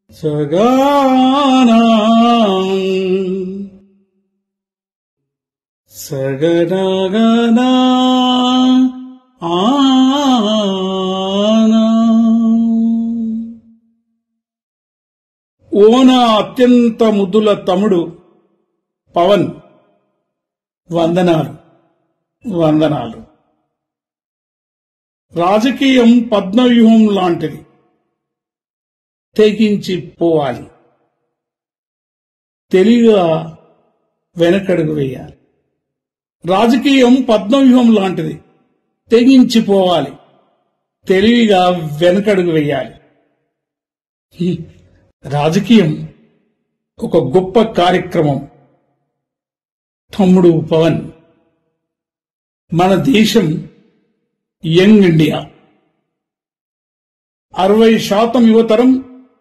సగానా సగనగనా ఆనా ఓన అత్యంత ముద్దుల తమ్ముడు పవన్ వందనాలు వందనాలు రాజకీయం పద్మవ్యూహం లాంటిది తెగించి పోవాలి తెలివిగా వెనకడుగు వేయాలి రాజకీయం పద్మవ్యూహం లాంటిది తెగించి పోవాలి తెలివిగా వెనకడుగు వేయాలి హ్మ్. రాజకీయం ఒక గొప్ప కార్యక్రమం తమ్ముడు పవన్ మన దేశం యంగ్ ఇండియా అరవై శాతం యువతరం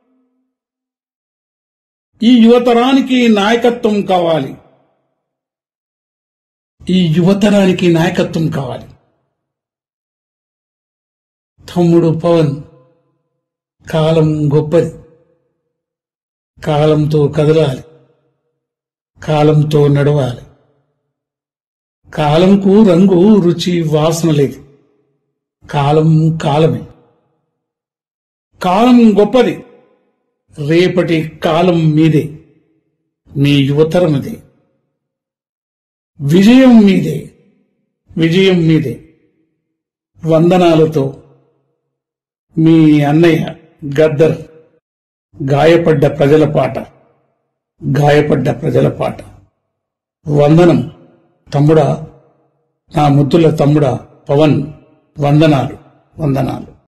ఈ యువతరానికి నాయకత్వం కావాలి ఈ యువతరానికి నాయకత్వం కావాలి తమ్ముడు పవన్ కాలం గొప్పది కాలంతో కదలాలి కాలంతో నడవాలి కాలంకు రంగు రుచి వాసన లేదు కాలం కాలమే కాలం గొప్పది రేపటి కాలం మీదే మీ యువతరమదే విజయం మీదే విజయం మీదే వందనాలతో మీ అన్నయ్య గద్దర్ గాయపడ్డ ప్రజల పాట గాయపడ్డ ప్రజల పాట వందనం తమ్ముడా నా ముద్దుల తమ్ముడా పవన్ వందనాలు వందనాలు